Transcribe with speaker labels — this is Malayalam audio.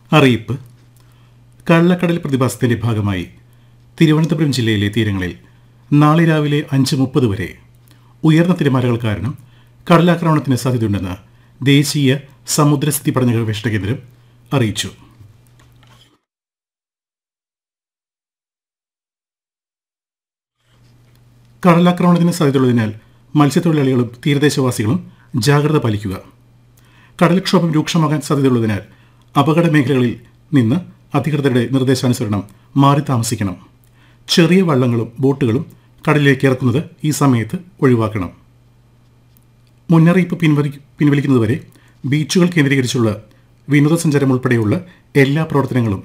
Speaker 1: അറിയിപ്പ് കള്ളക്കടൽ പ്രതിഭാസത്തിന്റെ ഭാഗമായി തിരുവനന്തപുരം ജില്ലയിലെ തീരങ്ങളിൽ നാളെ രാവിലെ അഞ്ച് മുപ്പത് വരെ ഉയർന്ന തിരമാലകൾ കാരണം കടലാക്രമണത്തിന് സാധ്യതയുണ്ടെന്ന് ദേശീയ സമുദ്രസ്ഥിതി പഠന ഗവേഷണ കേന്ദ്രം അറിയിച്ചു കടലാക്രമണത്തിന് സാധ്യതയുള്ളതിനാൽ മത്സ്യത്തൊഴിലാളികളും തീരദേശവാസികളും ജാഗ്രത പാലിക്കുക കടൽക്ഷോഭം രൂക്ഷമാകാൻ സാധ്യതയുള്ളതിനാൽ അപകട മേഖലകളിൽ നിന്ന് അധികൃതരുടെ നിർദ്ദേശാനുസരണം മാറി താമസിക്കണം ചെറിയ വള്ളങ്ങളും ബോട്ടുകളും കടലിലേക്ക് ഇറക്കുന്നത് ഈ സമയത്ത് ഒഴിവാക്കണം മുന്നറിയിപ്പ് പിൻവലി പിൻവലിക്കുന്നതുവരെ ബീച്ചുകൾ കേന്ദ്രീകരിച്ചുള്ള വിനോദസഞ്ചാരം ഉൾപ്പെടെയുള്ള എല്ലാ പ്രവർത്തനങ്ങളും